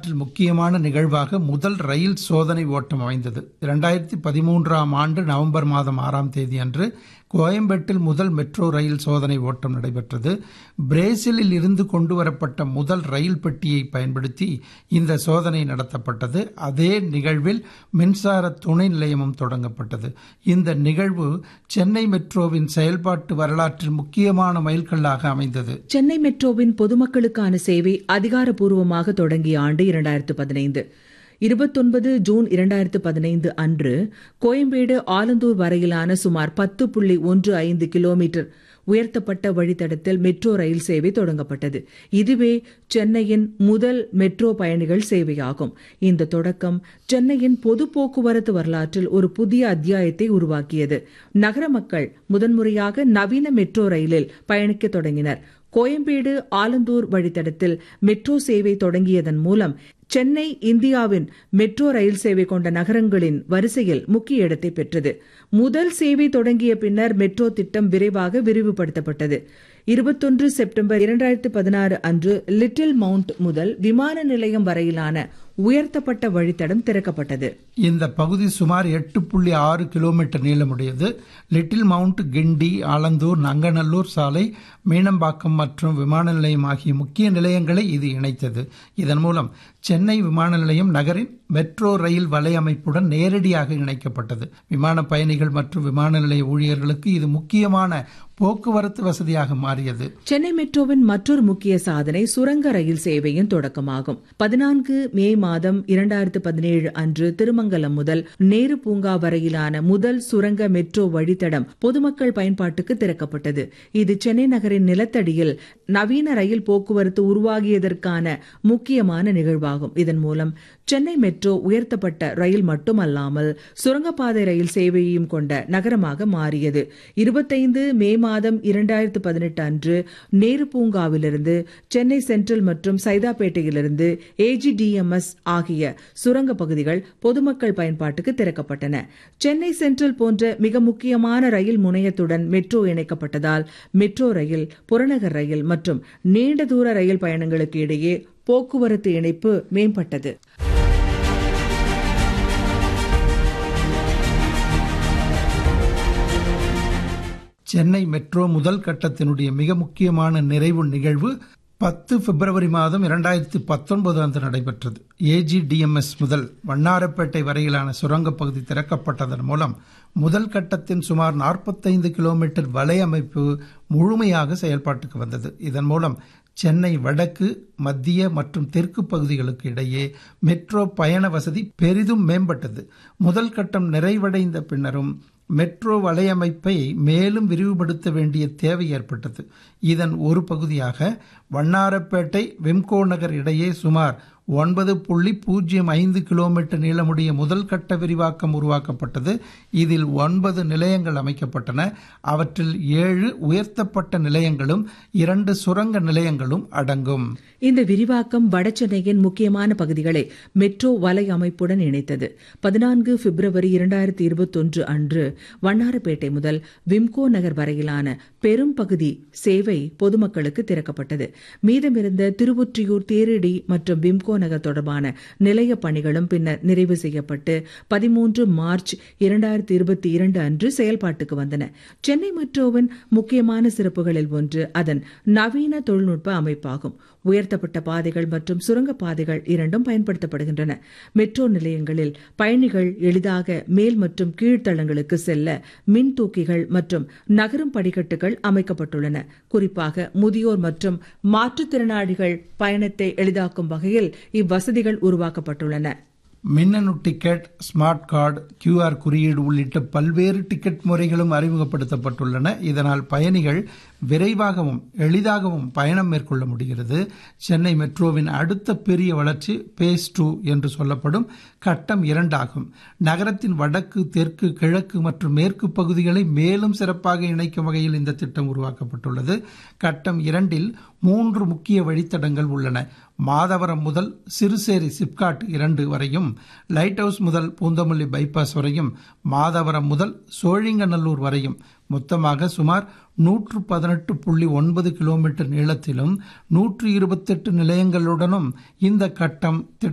வரலாற்றில் முக்கியமான நிகழ்வாக முதல் ரயில் சோதனை ஓட்டம் அமைந்தது இரண்டாயிரத்தி பதிமூன்றாம் ஆண்டு நவம்பர் மாதம் ஆறாம் தேதி அன்று கோயம்பேட்டில் முதல் மெட்ரோ ரயில் சோதனை ஓட்டம் நடைபெற்றது பிரேசிலில் இருந்து கொண்டு வரப்பட்ட முதல் ரயில் பெட்டியை பயன்படுத்தி இந்த சோதனை நடத்தப்பட்டது அதே நிகழ்வில் மின்சார துணை நிலையமும் தொடங்கப்பட்டது இந்த நிகழ்வு சென்னை மெட்ரோவின் செயல்பாட்டு வரலாற்றில் முக்கியமான மைல்கல்லாக அமைந்தது சென்னை மெட்ரோவின் பொதுமக்களுக்கான சேவை அதிகாரப்பூர்வமாக தொடங்கிய ஆண்டு இரண்டாயிரத்து பதினைந்து இருபத்தொன்பது ஜூன் இரண்டாயிரத்து பதினைந்து அன்று கோயம்பேடு ஆலந்தூர் வரையிலான சுமார் பத்து புள்ளி ஒன்று ஐந்து கிலோமீட்டர் உயர்த்தப்பட்ட வழித்தடத்தில் மெட்ரோ ரயில் சேவை தொடங்கப்பட்டது இதுவே சென்னையின் முதல் மெட்ரோ பயணிகள் சேவையாகும் இந்த தொடக்கம் சென்னையின் பொது போக்குவரத்து வரலாற்றில் ஒரு புதிய அத்தியாயத்தை உருவாக்கியது நகர மக்கள் முதன்முறையாக நவீன மெட்ரோ ரயிலில் பயணிக்க தொடங்கினர் கோயம்பேடு ஆலந்தூர் வழித்தடத்தில் மெட்ரோ சேவை தொடங்கியதன் மூலம் சென்னை இந்தியாவின் மெட்ரோ ரயில் சேவை கொண்ட நகரங்களின் வரிசையில் முக்கிய இடத்தை பெற்றது முதல் சேவை தொடங்கிய பின்னர் மெட்ரோ திட்டம் விரைவாக விரிவுபடுத்தப்பட்டது இருபத்தொன்று செப்டம்பர் இரண்டாயிரத்து பதினாறு அன்று லிட்டில் மவுண்ட் முதல் விமான நிலையம் வரையிலான உயர்த்தப்பட்ட வழித்தடம் திறக்கப்பட்டது இந்த பகுதி சுமார் எட்டு புள்ளி ஆறு கிலோமீட்டர் நீளமுடையது லிட்டில் மவுண்ட் கிண்டி ஆலந்தூர் நங்கநல்லூர் சாலை மீனம்பாக்கம் மற்றும் விமான நிலையம் ஆகிய முக்கிய நிலையங்களை இது இணைத்தது இதன் மூலம் சென்னை விமான நிலையம் நகரின் மெட்ரோ ரயில் வலையமைப்புடன் நேரடியாக இணைக்கப்பட்டது விமான பயணிகள் மற்றும் விமான நிலைய ஊழியர்களுக்கு இது முக்கியமான போக்குவரத்து வசதியாக மாறியது சென்னை மெட்ரோவின் மற்றொரு முக்கிய சாதனை சுரங்க ரயில் சேவையின் தொடக்கமாகும் பதினான்கு மே மாதம் இரண்டாயிரத்து பதினேழு அன்று திருமங்கலம் முதல் நேரு பூங்கா வரையிலான முதல் சுரங்க மெட்ரோ வழித்தடம் பொதுமக்கள் பயன்பாட்டுக்கு திறக்கப்பட்டது இது சென்னை நகரின் நிலத்தடியில் நவீன ரயில் போக்குவரத்து உருவாகியதற்கான முக்கியமான நிகழ்வாகும் இதன் மூலம் சென்னை மெட்ரோ உயர்த்தப்பட்ட ரயில் மட்டுமல்லாமல் சுரங்கப்பாதை ரயில் சேவையையும் கொண்ட நகரமாக மாறியது இருபத்தைந்து மே மாதம் இரண்டாயிரத்து பதினெட்டு அன்று நேரு பூங்காவிலிருந்து சென்னை சென்ட்ரல் மற்றும் சைதாப்பேட்டையிலிருந்து ஏஜிடிஎம்எஸ் ஆகிய சுரங்க பகுதிகள் பொதுமக்கள் பயன்பாட்டுக்கு திறக்கப்பட்டன சென்னை சென்ட்ரல் போன்ற மிக முக்கியமான ரயில் முனையத்துடன் மெட்ரோ இணைக்கப்பட்டதால் மெட்ரோ ரயில் புறநகர் ரயில் மற்றும் நீண்ட தூர ரயில் பயணங்களுக்கு இடையே போக்குவரத்து இணைப்பு மேம்பட்டது சென்னை மெட்ரோ முதல் கட்டத்தினுடைய மிக முக்கியமான நிறைவு நிகழ்வு பத்து பிப்ரவரி மாதம் இரண்டாயிரத்தி பத்தொன்பது அன்று நடைபெற்றது ஏஜிடிஎம்எஸ் முதல் வண்ணாரப்பேட்டை வரையிலான சுரங்கப் பகுதி திறக்கப்பட்டதன் மூலம் முதல் கட்டத்தின் சுமார் நாற்பத்தைந்து கிலோமீட்டர் வலையமைப்பு முழுமையாக செயல்பாட்டுக்கு வந்தது இதன் மூலம் சென்னை வடக்கு மத்திய மற்றும் தெற்கு பகுதிகளுக்கு இடையே மெட்ரோ பயண வசதி பெரிதும் மேம்பட்டது முதல் கட்டம் நிறைவடைந்த பின்னரும் மெட்ரோ வலையமைப்பை மேலும் விரிவுபடுத்த வேண்டிய தேவை ஏற்பட்டது இதன் ஒரு பகுதியாக வண்ணாரப்பேட்டை வெம்கோ நகர் இடையே சுமார் ஒன்பது புள்ளி பூஜ்ஜியம் ஐந்து கிலோமீட்டர் நீளமுடைய முதல் கட்ட விரிவாக்கம் உருவாக்கப்பட்டது இதில் ஒன்பது நிலையங்கள் அமைக்கப்பட்டன அவற்றில் ஏழு உயர்த்தப்பட்ட நிலையங்களும் இரண்டு சுரங்க நிலையங்களும் அடங்கும் இந்த விரிவாக்கம் வடசென்னையின் முக்கியமான பகுதிகளை மெட்ரோ வலை அமைப்புடன் இணைத்தது பதினான்கு பிப்ரவரி இரண்டாயிரத்தி இருபத்தொன்று அன்று வண்ணாரப்பேட்டை முதல் விம்கோ நகர் வரையிலான பெரும் பகுதி சேவை பொதுமக்களுக்கு திறக்கப்பட்டது மீதமிருந்த திருவொற்றியூர் தேரடி மற்றும் விம்கோ நகர் தொடர்பான நிலைய பணிகளும் பின்னர் நிறைவு செய்யப்பட்டு பதிமூன்று மார்ச் இரண்டாயிரத்தி இருபத்தி இரண்டு அன்று செயல்பாட்டுக்கு வந்தன சென்னை மெட்ரோவின் முக்கியமான சிறப்புகளில் ஒன்று அதன் நவீன தொழில்நுட்ப அமைப்பாகும் உயர்த்தப்பட்ட பாதைகள் மற்றும் சுரங்க பாதைகள் இரண்டும் பயன்படுத்தப்படுகின்றன மெட்ரோ நிலையங்களில் பயணிகள் எளிதாக மேல் மற்றும் கீழ்த்தளங்களுக்கு செல்ல மின் தூக்கிகள் மற்றும் நகரும் படிக்கட்டுகள் அமைக்கப்பட்டுள்ளன குறிப்பாக முதியோர் மற்றும் மாற்றுத்திறனாளிகள் பயணத்தை எளிதாக்கும் வகையில் இவ்வசதிகள் உருவாக்கப்பட்டுள்ளன மின்னணு டிக்கெட் ஸ்மார்ட் கார்டு கியூஆர் குறியீடு உள்ளிட்ட பல்வேறு டிக்கெட் முறைகளும் அறிமுகப்படுத்தப்பட்டுள்ளன இதனால் பயணிகள் விரைவாகவும் எளிதாகவும் பயணம் மேற்கொள்ள முடிகிறது சென்னை மெட்ரோவின் அடுத்த பெரிய வளர்ச்சி பேஸ் டூ என்று சொல்லப்படும் கட்டம் இரண்டாகும் நகரத்தின் வடக்கு தெற்கு கிழக்கு மற்றும் மேற்கு பகுதிகளை மேலும் சிறப்பாக இணைக்கும் வகையில் இந்த திட்டம் உருவாக்கப்பட்டுள்ளது கட்டம் இரண்டில் மூன்று முக்கிய வழித்தடங்கள் உள்ளன மாதவரம் முதல் சிறுசேரி சிப்காட் இரண்டு வரையும் லைட் ஹவுஸ் முதல் பூந்தமல்லி பைபாஸ் வரையும் மாதவரம் முதல் சோழிங்கநல்லூர் வரையும் மொத்தமாக சுமார் நூற்று பதினெட்டு புள்ளி ஒன்பது கிலோமீட்டர் நீளத்திலும் நூற்று இருபத்தெட்டு நிலையங்களுடனும் இந்த கட்டம்